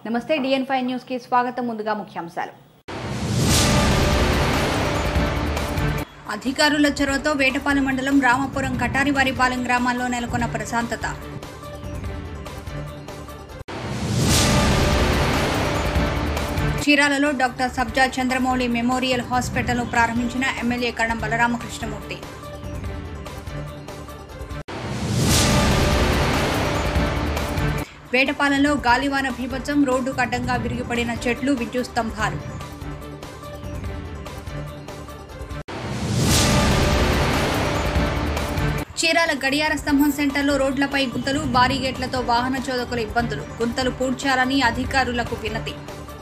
నమస్తే డిఎన్ five news కి స్వాగతం ముందుగా ముఖ్యాంశాలు అధికారుల చొరవతో వేటపాలెం మండలం రామపురం కటారివారిపాలెం గ్రామాల్లో నెలకొన్న ప్రశాంతత చీరాలలో డాక్టర్ సబ్జా చంద్రమౌళి మెమోరియల్ హాస్పిటల్ను ప్రారంభించిన ఎమ్మెల్యే కరణం బలరామకృష్ణమూర్తి వేటపాలెంలో గాలివాన భీభత్సం రోడ్డుకు అడ్డంగా విరిగిపడిన చెట్లు విద్యుత్ స్తంభాలు చీరాల గడియార స్తంభం సెంటర్లో రోడ్లపై గుంతలు భారీ గేట్లతో వాహన చోదకుల ఇబ్బందులు గుంతలు పూడ్చాలని అధికారులకు వినతి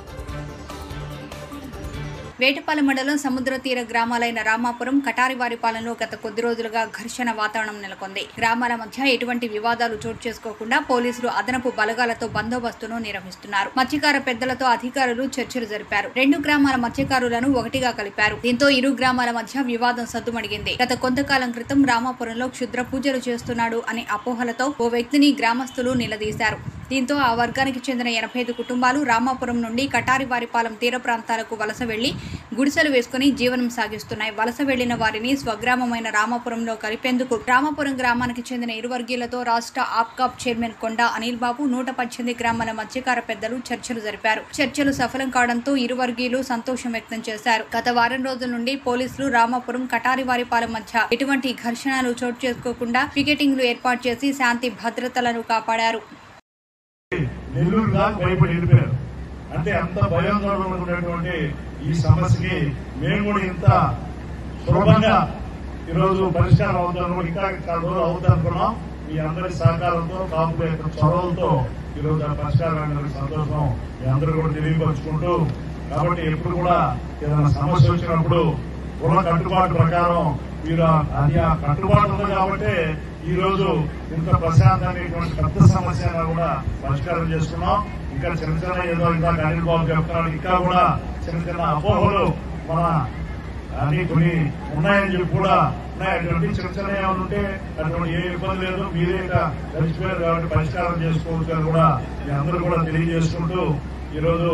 వేటపాలెం మండలం సముద్ర తీర గ్రామాలైన రామాపురం కటారివారిపాలెంలో గత కొద్ది రోజులుగా ఘర్షణ వాతావరణం నెలకొంది గ్రామాల మధ్య ఎటువంటి వివాదాలు చోటు చేసుకోకుండా పోలీసులు అదనపు బలగాలతో బందోబస్తును నిర్వహిస్తున్నారు మత్స్యకార పెద్దలతో అధికారులు చర్చలు జరిపారు రెండు గ్రామాల మత్స్యకారులను ఒకటిగా కలిపారు దీంతో ఇరు గ్రామాల మధ్య వివాదం సద్దుమణిగింది గత కొంతకాలం క్రితం రామాపురంలో క్షుద్ర పూజలు చేస్తున్నాడు అనే అపోహలతో ఓ వ్యక్తిని గ్రామస్తులు నిలదీశారు దీంతో ఆ వర్గానికి చెందిన ఎనభై ఐదు కుటుంబాలు రామాపురం నుండి కటారివారిపాలెం తీర ప్రాంతాలకు వలస వెళ్లి గుడిసెలు వేసుకుని జీవనం సాగిస్తున్నాయి వలస వెళ్లిన వారిని స్వగ్రామమైన రామాపురంలో కలిపేందుకు రామాపురం గ్రామానికి చెందిన ఇరు వర్గీయులతో రాష్ట్ర ఆప్కాప్ చైర్మన్ కొండ అనిల్ బాబు నూట పద్దెనిమిది గ్రామాల మత్స్యకార పెద్దలు చర్చలు జరిపారు చర్చలు సఫలం కావడంతో ఇరు వర్గీయులు సంతోషం వ్యక్తం చేశారు గత వారం రోజుల నుండి పోలీసులు రామాపురం కటారివారిపాలెం మధ్య ఎటువంటి ఘర్షణలు చోటు చేసుకోకుండా పికెటింగ్లు ఏర్పాటు చేసి శాంతి భద్రతలను కాపాడారు నెల్లూరు దాకా భయపడి వెళ్ళిపోయారు అంటే అంత భయాందోళన ఉన్నటువంటి ఈ సమస్యకి మేము కూడా ఇంత సులభంగా ఈరోజు పరిష్కారం అవుతాను కూడా ఇంకా చాలా రోజులు అవుతానుకున్నాం మీ అందరి సహకారంతో కాపు యొక్క చొరవలతో ఈరోజు ఆ పరిష్కారానికి సంతోషం మీ అందరూ కూడా తెలియపరుచుకుంటూ కాబట్టి ఎప్పుడు కూడా ఏదైనా సమస్య వచ్చినప్పుడు ఉన్న కట్టుబాటు ప్రకారం మీరు ఆ- అది ఆ కట్టుబాటు ఉంది కాబట్టి ఈ రోజు ఇంత ప్రశాంతంగా ఇటువంటి పెద్ద సమస్య అయినా కూడా పరిష్కారం చేసుకున్నాం ఇంకా చిన్న చిన్న ఏదో ఇంకా అనిల్ బాబు చెప్తున్నాడు ఇంకా కూడా చిన్న చిన్న అపోహలు మన అన్ని కొన్ని ఉన్నాయని చెప్పి కూడా ఉన్నాయి అటువంటి చిన్న చిన్న ఏమైనా ఉంటే అటువంటి ఏ ఇబ్బంది లేదు మీరే ఇంకా కలిసిపోయారు కాబట్టి పరిష్కారం చేసుకోవచ్చు అని కూడా మీ అందరూ కూడా తెలియజేసుకుంటూ ఈరోజు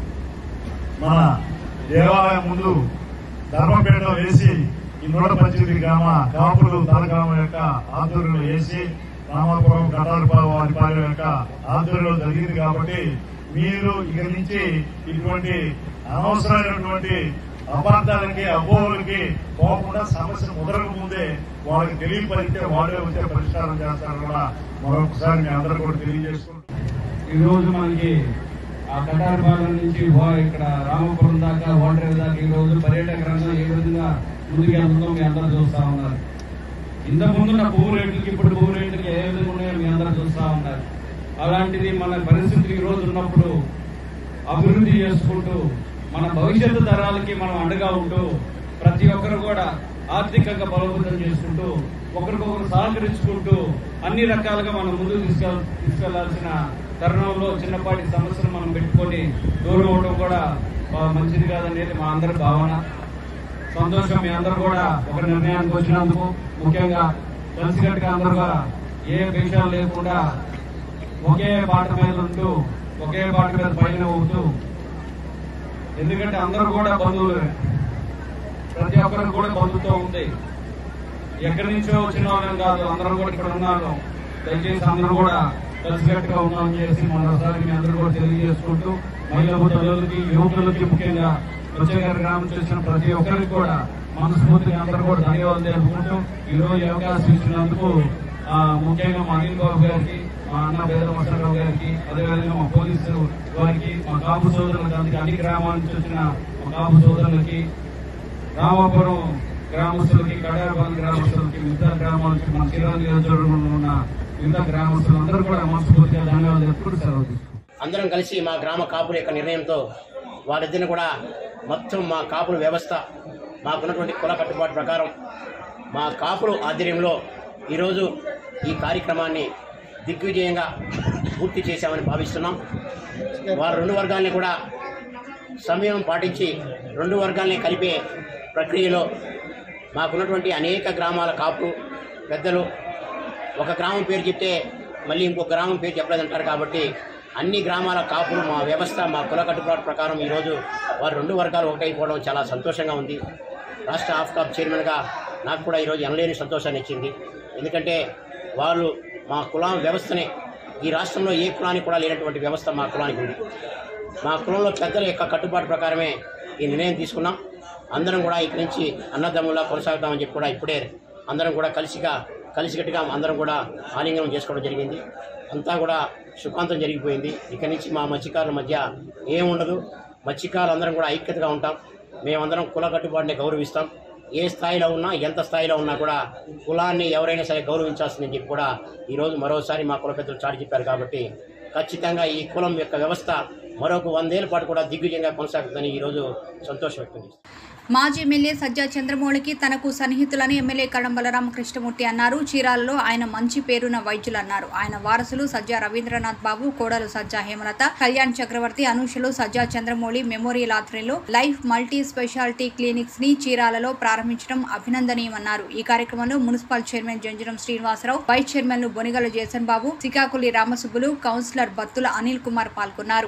మన దేవాలయం ముందు ధర్మపీఠం వేసి ఈ నూట పద్దెనిమిది గ్రామ కాపులు తలగ్రామం యొక్క ఆధ్వర్యంలో వేసి రామాపురం కటారపాలెం వారి పాలెం యొక్క ఆధ్వర్యంలో జరిగింది కాబట్టి మీరు ఇక్కడి నుంచి ఇటువంటి అనవసరమైనటువంటి అపార్థాలకి అపోహలకి పోకుండా సమస్య ముదరక ముందే వాళ్ళకి తెలియపరిస్తే వాళ్ళే వచ్చే పరిష్కారం చేస్తారని కూడా మరొకసారి మీ అందరూ కూడా తెలియజేసుకుంటూ ఈ రోజు మనకి ఆ కటారపాలెం నుంచి వా- ఇక్కడ రామపురం దాకా ఓటరేవు దాకా ఈ రోజు పర్యాటక రంగం ఏ విధంగా ముందుకెళ్తుందో మీ అందరూ చూస్తా ఉన్నారు ఇంత ముందున్న భూ రేట్లకి ఇప్పుడు భూ రేట్లకి ఏ విధంగా ఉన్నాయో మీ అందరూ చూస్తా ఉన్నారు అలాంటిది మన పరిస్థితి ఈ రోజు ఉన్నప్పుడు అభివృద్ధి చేసుకుంటూ మన భవిష్యత్తు తరాలకి మనం అండగా ఉంటూ ప్రతి ఒక్కరు కూడా ఆర్థికంగా బలోపేతం చేసుకుంటూ ఒకరికొకరు సహకరించుకుంటూ అన్ని రకాలుగా మనం ముందుకు తీసుకెళ్ తీసుకెళ్లాల్సిన తరుణంలో చిన్నపాటి సమస్యలు మనం పెట్టుకొని దూరం అవడం కూడా ఆ, మంచిది కాదనేది మా అందరి భావన సంతోషం మీ అందరూ కూడా ఒక నిర్ణయానికి వచ్చినందుకు ముఖ్యంగా కలిసికట్టుగా అందరుగా ఏ విషయాలు లేకుండా ఒకే పాట మీద ఉంటూ ఒకే పాట మీద పైన ఉంటూ ఎందుకంటే అందరూ కూడా బంధువులు ప్రతి ఒక్కరికి కూడా బంధుత్వం ఉంది ఎక్కడి నుంచో వచ్చిన వాళ్ళం కాదు అందరం కూడా ఇక్కడ ఉన్నాను దయచేసి అందరూ కూడా కలిసికట్టుగా ఉన్నామని చేసి మరోసారి మీ అందరూ కూడా తెలియజేసుకుంటూ మహిళలు తల్లులకి యువకులకి ముఖ్యంగా వచ్చేగారి గ్రామం చేసిన ప్రతి ఒక్కరికి కూడా మనస్ఫూర్తిగా అందరూ కూడా ధన్యవాదాలు తెలుపుకుంటూ ఈ రోజు ఈ అవకాశం ఇచ్చినందుకు ఆ, ముఖ్యంగా మా అనిల్ బాబు గారికి మా అన్న పేద మసరావు గారికి అదేవిధంగా మా పోలీసు వారికి మా కాపు సోదరులకు అందుకే అన్ని గ్రామాల నుంచి వచ్చిన మా కాపు సోదరులకి రామాపురం గ్రామస్తులకి కడారపాలెం గ్రామస్తులకి మిగతా గ్రామాల నుంచి మన శ్రీరామ్ నియోజకవర్గంలో ఉన్న మిగతా గ్రామస్తులందరూ కూడా మనస్ఫూర్తిగా ధన్యవాదాలు ఎప్పుడు సెలవు తీసుకుంటారు అందరం కలిసి మా గ్రామ కాపుల యొక్క నిర్ణయంతో వారిద్దరిని కూడా మొత్తం మా కాపుల వ్యవస్థ మాకున్నటువంటి కుల కట్టుబాటు ప్రకారం మా కాపుల ఆధ్వర్యంలో ఈరోజు ఈ కార్యక్రమాన్ని దిగ్విజయంగా పూర్తి చేశామని భావిస్తున్నాం వారు రెండు వర్గాల్ని కూడా సమయం పాటించి రెండు వర్గాల్ని కలిపే ప్రక్రియలో మాకున్నటువంటి అనేక గ్రామాల కాపు పెద్దలు ఒక గ్రామం పేరు చెప్తే మళ్ళీ ఇంకో గ్రామం పేరు చెప్పలేదంటారు కాబట్టి అన్ని గ్రామాల కాపులు మా వ్యవస్థ మా కుల కట్టుబాటు ప్రకారం ఈరోజు వారు రెండు వర్గాలు ఒకటైపోవడం చాలా సంతోషంగా ఉంది రాష్ట్ర ఆఫ్కాప్ చైర్మన్గా నాకు కూడా ఈరోజు ఎనలేని సంతోషాన్ని ఇచ్చింది ఎందుకంటే వాళ్ళు మా కుల వ్యవస్థనే ఈ రాష్ట్రంలో ఏ కులానికి కూడా లేనటువంటి వ్యవస్థ మా కులానికి ఉంది మా కులంలో పెద్దల యొక్క కట్టుబాటు ప్రకారమే ఈ నిర్ణయం తీసుకున్నాం అందరం కూడా ఇక్కడి నుంచి అన్నదమ్ములా కొనసాగుతామని చెప్పి కూడా ఇప్పుడే అందరం కూడా కలిసిగా కలిసికట్టుగా అందరం కూడా ఆలింగనం చేసుకోవడం జరిగింది అంతా కూడా సుఖాంతం జరిగిపోయింది ఇక్కడి నుంచి మా మత్స్యకారుల మధ్య ఏముండదు మత్స్యకారులు అందరం కూడా ఐక్యతగా ఉంటాం మేమందరం కుల కట్టుబాటుని గౌరవిస్తాం ఏ స్థాయిలో ఉన్నా ఎంత స్థాయిలో ఉన్నా కూడా కులాన్ని ఎవరైనా సరే గౌరవించాల్సిందని చెప్పి కూడా ఈరోజు మరోసారి మా కుల పెద్దలు చాటి చెప్పారు కాబట్టి ఖచ్చితంగా ఈ కులం యొక్క వ్యవస్థ మరొక వందేళ్ల పాటు కూడా దిగ్విజయంగా కొనసాగుతుందని ఈరోజు సంతోషం వ్యక్తం చేస్తాను మాజీ ఎమ్మెల్యే సజ్జా చంద్రమౌళికి తనకు సన్నిహితులని ఎమ్మెల్యే కడం బలరామ కృష్ణమూర్తి అన్నారు చీరాలలో ఆయన మంచి పేరున్న వైద్యులు అన్నారు ఆయన వారసులు సజ్జా రవీంద్రనాథ్ బాబు కోడలు సజ్జా హేమలత కళ్యాణ్ చక్రవర్తి అనూషలు సజ్జా చంద్రమౌళి మెమోరియల్ ఆధ్వర్యంలో లైఫ్ మల్టీ స్పెషాలిటీ క్లినిక్స్ ని చీరాలలో ప్రారంభించడం అభినందనీయమన్నారు ఈ కార్యక్రమంలో municipal chairman Janjaram Srinivasarao vice చైర్మన్లు బొనిగల జేసన్ బాబు శ్రీకాకుళి రామసుబ్బులు కౌన్సిలర్ బత్తుల అనిల్ కుమార్ పాల్గొన్నారు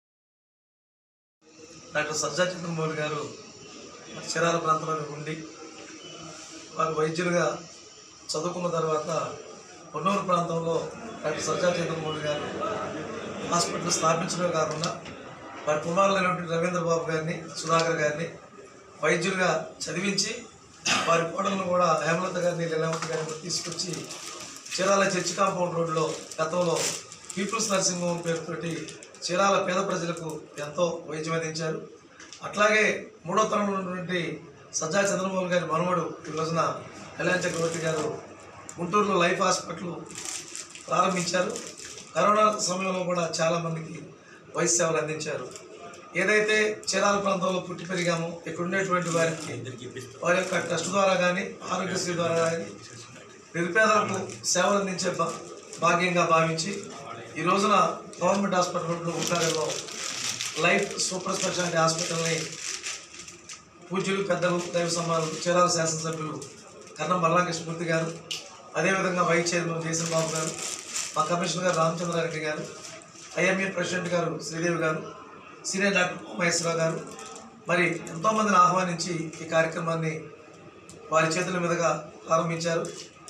డాక్టర్ సజ్జా చంద్రమౌళి గారు మరి చీరాల ప్రాంతంలో ఉండి వారు వైద్యులుగా చదువుకున్న తర్వాత పొన్నూరు ప్రాంతంలో డాక్టర్ సజ్జా చంద్రమౌళి గారు హాస్పిటల్ స్థాపించడమే కాకుండా వారి కుమారులైనటువంటి రవీంద్ర బాబు గారిని సుధాకర్ గారిని వైద్యులుగా చదివించి వారి కోడలను కూడా హేమలత గారిని లీలావతి గారిని కూడా తీసుకొచ్చి చీరాల చర్చి కాంపౌండ్ రోడ్లో గతంలో పీపుల్స్ నర్సింగ్ హోమ్ పేరుతోటి చీరాల పేద ప్రజలకు ఎంతో వైద్యం అందించారు అట్లాగే మూడో తరంలో ఉన్నటువంటి సజ్జా చంద్రబాబు గారి మనవడు ఈ రోజున కళ్యాణ్ చక్రవర్తి గారు గుంటూరులో లైఫ్ హాస్పిటల్ ప్రారంభించారు కరోనా సమయంలో కూడా చాలామందికి వైద్య సేవలు అందించారు ఏదైతే చీరాల ప్రాంతంలో పుట్టి పెరిగామో ఇక్కడ ఉండేటువంటి వారికి వారి యొక్క ట్రస్ట్ ద్వారా కానీ ఆరోగ్యశ్రీ ద్వారా కానీ నిరుపేదలకు సేవలు అందించే భా- భాగ్యంగా భావించి ఈ రోజున గవర్నమెంట్ హాస్పిటల్ ఉంటారేలో లైఫ్ సూపర్ స్పెషాలిటీ హాస్పిటల్ని పూజ్యులు పెద్దలు దైవ సమానులు చీరాల శాసనసభ్యులు కన్నం బలరాకృష్ణమూర్తి గారు అదేవిధంగా వైస్ చైర్మన్ జయసన్ బాబు గారు మా కమిషనర్ గారు రామచంద్రారెడ్డి గారు ఐఎంఏ ప్రెసిడెంట్ గారు శ్రీదేవి గారు సీనియర్ డాక్టర్ మహేశ్వరరావు గారు మరి ఎంతోమందిని ఆహ్వానించి ఈ కార్యక్రమాన్ని వారి చేతుల మీదుగా ప్రారంభించారు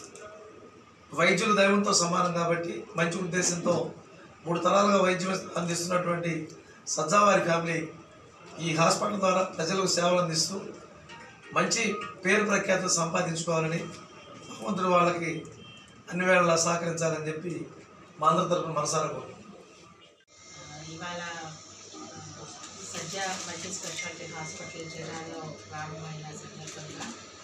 వైద్యులు దైవంతో సమానం కాబట్టి మంచి ఉద్దేశంతో మూడు తరాలుగా వైద్యం అందిస్తున్నటువంటి సజ్జావారి ఫ్యామిలీ ఈ హాస్పిటల్ ద్వారా ప్రజలకు సేవలు అందిస్తూ మంచి పేరు ప్రఖ్యాతులు సంపాదించుకోవాలని భగవంతుడు వాళ్ళకి అన్ని వేళలా సహకరించాలని చెప్పి మా అందరి తరపున మనసారా కోరుకుంటున్నాను. ఇవాళ సజ్జ మల్టీ స్పెషాలిటీ హాస్పిటల్ జిల్లాలో ప్రారంభమైన సందర్భంగా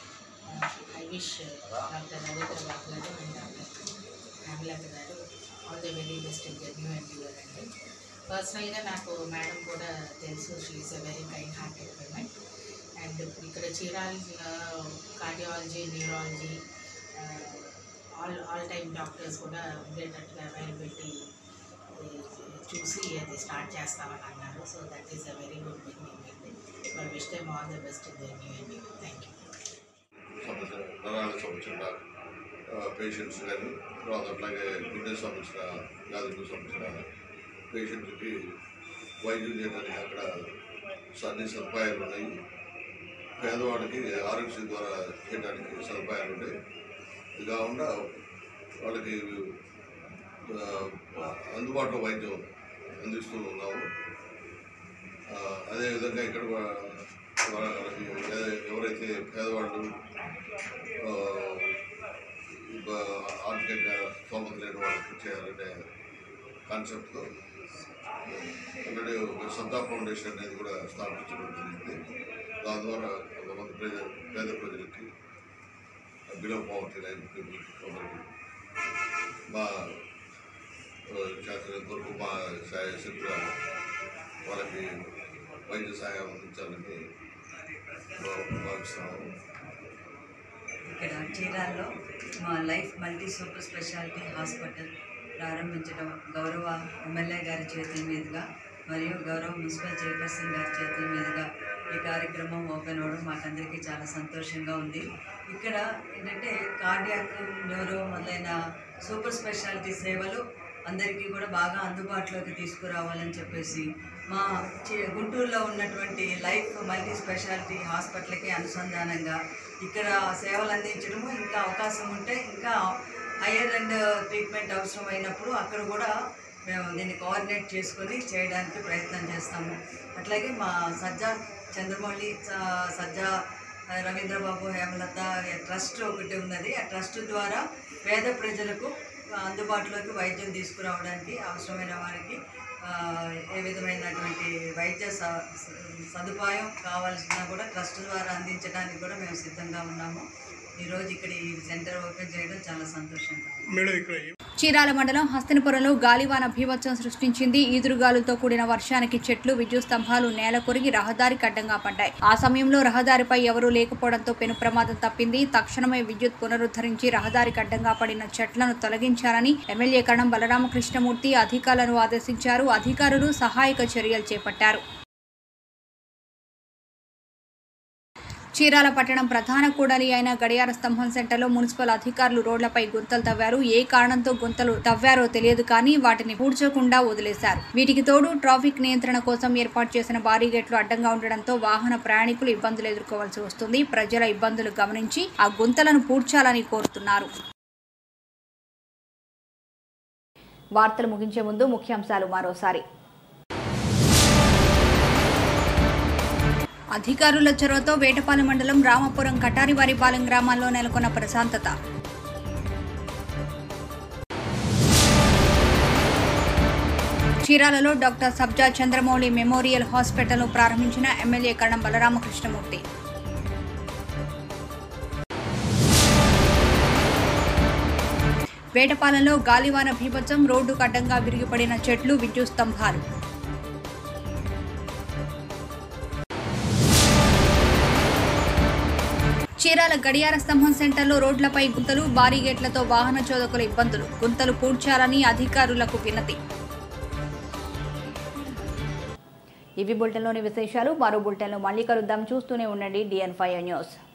I wish doctor Ravindra Babu గారు అండ్ డాక్టర్ హేమలత గారు all the very best in new endeavour అండి పర్సనల్గా నాకు మేడం కూడా తెలుసు she is a very kind hearted women and ఇక్కడ Chirala cardiology neurology all all time doctors కూడా ఉండేటట్టుగా అవైలబిలిటీ చూసి అది స్టార్ట్ చేస్తామని అన్నారు so that is a very good beginning అండి wish them all the best in the new ending thank you సమస్య నరాలకు సంబంధించిన పేషెంట్స్ కానీ తర్వాత అట్లాగే గుండెకి సంబంధించిన వ్యాధులకు సంబంధించిన పేషెంట్కి వైద్యం చేయడానికి అక్కడ అన్ని సదుపాయాలు ఉన్నాయి పేదవాడికి ఆరోగ్యశ్రీ ద్వారా చేయడానికి సదుపాయాలు ఉన్నాయి ఇది కాకుండా వాళ్ళకి ఆ, అందుబాటులో వైద్యం అందిస్తూ ఉన్నాము ఆ, అదేవిధంగా ఇక్కడ కూడా వాళ్ళకి ఏ- ఎవరైతే పేదవాళ్ళు ఆ, బ- ఆర్థికంగా స్తోమత లేని వాళ్ళకి చేయాలనే కాన్సెప్ట్తో ఆల్రెడీ ఒక సద్దా ఫౌండేషన్ అనేది కూడా స్థాపించడం జరిగింది దాని ద్వారా కొంతమంది ప్రజ పేద ప్రజలకి బిలో పవర్టీ లైన్ పీపుల్కి కొందరికి మా చేతనంత వరకు మా సాయ శక్తిగా వాళ్ళకి వైద్య సహాయం అందించాలని భా- భావిస్తున్నాము ఇక్కడ చీరాల్లో మా life multi super specialty hospital ప్రారంభించడం గౌరవ ఎమ్మెల్యే గారి చేతుల మీదుగా మరియు గౌరవ మున్సిపల్ చైర్పర్సన్ గారి చేతుల మీదుగా ఈ కార్యక్రమం ఓపెన్ అవ్వడం మాకందరికీ చాలా సంతోషంగా ఉంది ఇక్కడ ఏంటంటే కార్డియాక్ న్యూరో మొదలైన సూపర్ స్పెషాలిటీ సేవలు అందరికీ కూడా బాగా అందుబాటులోకి తీసుకురావాలని చెప్పేసి మా చి- గుంటూరులో ఉన్నటువంటి లైఫ్ మల్టీ స్పెషాలిటీ హాస్పిటల్కి అనుసంధానంగా ఇక్కడ సేవలు అందించడము ఇంకా అవకాశం ఉంటే ఇంకా హయ్యర్ అండ్ ట్రీట్మెంట్ అవసరం అయినప్పుడు అక్కడ కూడా మేము దీన్ని కోఆర్డినేట్ చేసుకొని చేయడానికి ప్రయత్నం చేస్తాము అట్లాగే మా సజ్జా చంద్రమౌళి స- సజ్జా రవీంద్రబాబు హేమలత ట్రస్ట్ ఒకటి ఉన్నది ఆ ట్రస్ట్ ద్వారా పేద ప్రజలకు అందుబాటులోకి వైద్యం తీసుకురావడానికి అవసరమైన వారికి ఆ, ఏ విధమైనటువంటి వైద్య స- సదుపాయం కావాల్సిన కూడా ట్రస్ట్ ద్వారా అందించడానికి కూడా మేము సిద్ధంగా ఉన్నాము ఈరోజు ఇక్కడ ఈ సెంటర్ ఓపెన్ చేయడం చాలా సంతోషంగా ఉంది. చీరాల మండలం హస్తినపురంలో గాలివాన భీభత్సం సృష్టించింది ఈదురుగాలులతో కూడిన వర్షానికి చెట్లు విద్యుత్ స్తంభాలు నేల కొరిగి రహదారికి అడ్డంగా పడ్డాయి ఆ సమయంలో రహదారిపై ఎవరూ లేకపోవడంతో పెను ప్రమాదం తప్పింది తక్షణమే విద్యుత్ పునరుద్ధరించి రహదారికి అడ్డంగా పడిన చెట్లను తొలగించాలని ఎమ్మెల్యే కరణం బలరామకృష్ణమూర్తి అధికారులను ఆదేశించారు అధికారులు సహాయక చర్యలు చేపట్టారు చీరాల పట్టణం ప్రధాన కూడలి అయిన గడియార స్తంభం సెంటర్లో మున్సిపల్ అధికారులు రోడ్లపై గుంతలు తవ్వారు ఏ కారణంతో గుంతలు తవ్వారో తెలియదు కానీ వాటిని పూడ్చకుండా వదిలేశారు వీటికి తోడు ట్రాఫిక్ నియంత్రణ కోసం ఏర్పాటు చేసిన భారీ గేట్లు అడ్డంగా ఉండడంతో వాహన ప్రయాణికులు ఇబ్బందులు ఎదుర్కోవాల్సి వస్తుంది ప్రజల ఇబ్బందులు గమనించి ఆ గుంతలను పూడ్చాలని కోరుతున్నారు వార్తలు ముగించే ముందు ముఖ్యాంశాలు మరోసారి అధికారుల చొరవతో వేటపాలెం మండలం రామపురం కటారివారిపాలెం గ్రామాల్లో నెలకొన్న ప్రశాంతత చీరాలలో డాక్టర్ సబ్జా చంద్రమౌళి మెమోరియల్ హాస్పిటల్ను ప్రారంభించిన ఎమ్మెల్యే కణం బలరామకృష్ణమూర్తి వేటపాలెంలో గాలివాన భీభత్సం రోడ్డుకు అడ్డంగా విరిగిపడిన చెట్లు విద్యుత్ స్తంభాలు చీరాల గడియార స్తంభం సెంటర్లో రోడ్లపై గుంతలు భారీ గేట్లతో వాహన చోదకుల ఇబ్బందులు గుంతలు పూడ్చాలని అధికారులకు వినతి ఇవి బులెటిన్లోని విశేషాలు మరో బులెటిన్లో మళ్ళీ కలుద్దాం చూస్తూనే ఉండండి డిఎన్ ఫైవ్ న్యూస్